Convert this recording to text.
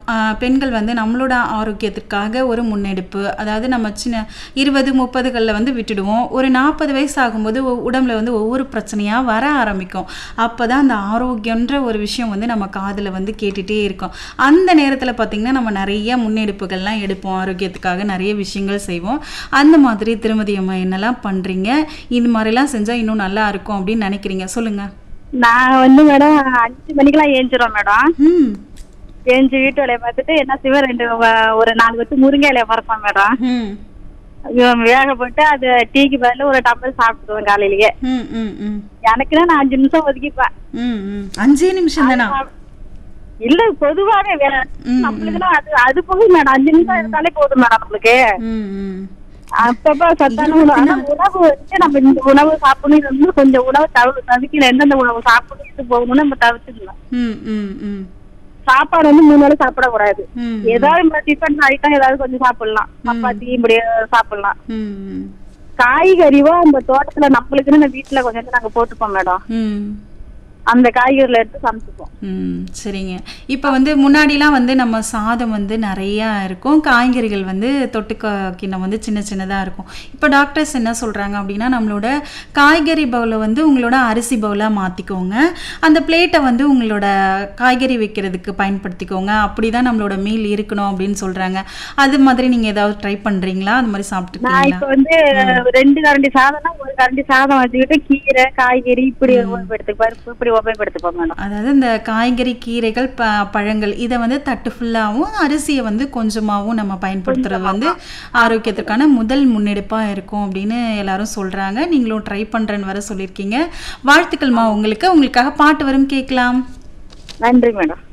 ஆஹ், பெண்கள் வந்து நம்மளோட ஆரோக்கியத்திற்காக ஒரு முன்னெடுப்பு அதாவது நம்ம சின்ன இருபது முப்பதுகளில் வந்து விட்டுடுவோம் ஒரு நாற்பது வயசு ஆகும்போது ஒ- உடம்புல வந்து ஒவ்வொரு பிரச்சனையாக வர ஆரம்பிக்கும் அப்போ தான் அந்த ஆரோக்கியன்ற ஒரு விஷயம் வந்து நம்ம காதில் வந்து கேட்டுகிட்டே இருக்கும் அந்த நேரத்தில் பார்த்திங்கன்னா நம்ம நிறைய முன்னெடுப்புகள்லாம் எடுப்போம் ஆரோக்கியத்துக்காக நிறைய விஷயங்கள் செய்வோம் அந்த மாதிரி திருமதி அம்மா என்னெல்லாம் பண்ணுறீங்க இது மாதிரிலாம் செஞ்சால் இன்னும் நல்லா இருக்கும் அப்படின்னு நினைக்கிறீங்க சொல்லுங்கள் நான் வந்து மேடம் அஞ்சு மணிக்கெல்லாம் ஏஞ்சிரும் மேடம் ம் ஏஞ்சி வீட்டு வேலையை பார்த்துட்டு என்ன செய்வேன் ரெண்டு வ- ஒரு நாலு வச்சு முருங்கை இலையை மறப்பேன் மேடம் ம் இவன் வேக போட்டு அது டீக்கு பதில் ஒரு டம்ளர் சாப்பிடுவேன் காலையிலேயே ம் ம் ம் எனக்குன்னா நான் அஞ்சு நிமிஷம் ஒதுக்கிப்பேன் ம் ம் அஞ்சே நிமிஷம் தானா இல்ல பொதுவாவே வேலை ம், நம்மளுக்குலாம் அது அது போதும் மேடம் அஞ்சு நிமிஷம் இருந்தாலே போதும் மேடம் நம்மளுக்கு ம் ம் அப்பப்ப சத்தான உணவு ஆனா உணவு வந்து நம்ம இந்த உணவு சாப்பிடணும் இது வந்து கொஞ்சம் உணவு தவிர தவிக்கல எந்தெந்த உணவு சாப்பிடணும் இது போகணும்னு நம்ம தவிர்த்துக்கலாம் ம் ம் ம் சாப்பாடு வந்து மூணு வேளை சாப்பிடக்கூடாது ம் ஏதாவது நம்ம டிஃபன் ஐட்டம் ஏதாவது கொஞ்சம் சாப்பிடலாம் சப்பாத்தி இப்படி சாப்பிடலாம் ம் ம் காய்கறிவோ அந்த தோட்டத்துல நம்மளுக்குன்னு இந்த வீட்டுல கொஞ்சம் நாங்க போட்டுப்போம் மேடம் ம் அந்த காய்கறில எடுத்து சமைச்சுப்போம் ம் சரிங்க இப்போ வந்து முன்னாடிலாம் வந்து நம்ம சாதம் வந்து நிறையா இருக்கும் காய்கறிகள் வந்து தொட்டுக்க கிண்ணம் வந்து சின்ன சின்னதாக இருக்கும் இப்போ டாக்டர்ஸ் என்ன சொல்கிறாங்க அப்படின்னா நம்மளோட காய்கறி பவுலை வந்து உங்களோட அரிசி பவுலாக மாற்றிக்கோங்க அந்த பிளேட்டை வந்து உங்களோட காய்கறி வைக்கிறதுக்கு பயன்படுத்திக்கோங்க அப்படி தான் நம்மளோட மீல் இருக்கணும் அப்படின்னு சொல்கிறாங்க அது மாதிரி நீங்கள் ஏதாவது ட்ரை பண்ணுறீங்களா அது மாதிரி நான் சாப்பிட்டுருக்கீங்களா இப்ப வந்து ரெண்டு கரண்டி சாதம்னா ஒரு கரண்டி சாதம் வச்சுக்கிட்டு கீரை காய்கறி இப்படி உபயோகப்படுத்து பருப்பு இப்படி உபயோகப்படுத்திப்போம் மேடம் அதாவது இந்த காய்கறி கீரைகள் ப பழங்கள் இதை வந்து தட்டு ஃபுல்லாகவும் அரிசியை வந்து கொஞ்சமாகவும் நம்ம பயன்படுத்துறது வந்து ஆரோக்கியத்திற்கான முதல் முன்னெடுப்பாக இருக்கும் அப்படின்னு எல்லாரும் சொல்கிறாங்க நீங்களும் ட்ரை பண்ணுறேன்னு வர சொல்லியிருக்கீங்க வாழ்த்துக்கள்மா உங்களுக்கு உங்களுக்காக பாட்டு வரும் கேட்கலாம் நன்றி மேடம்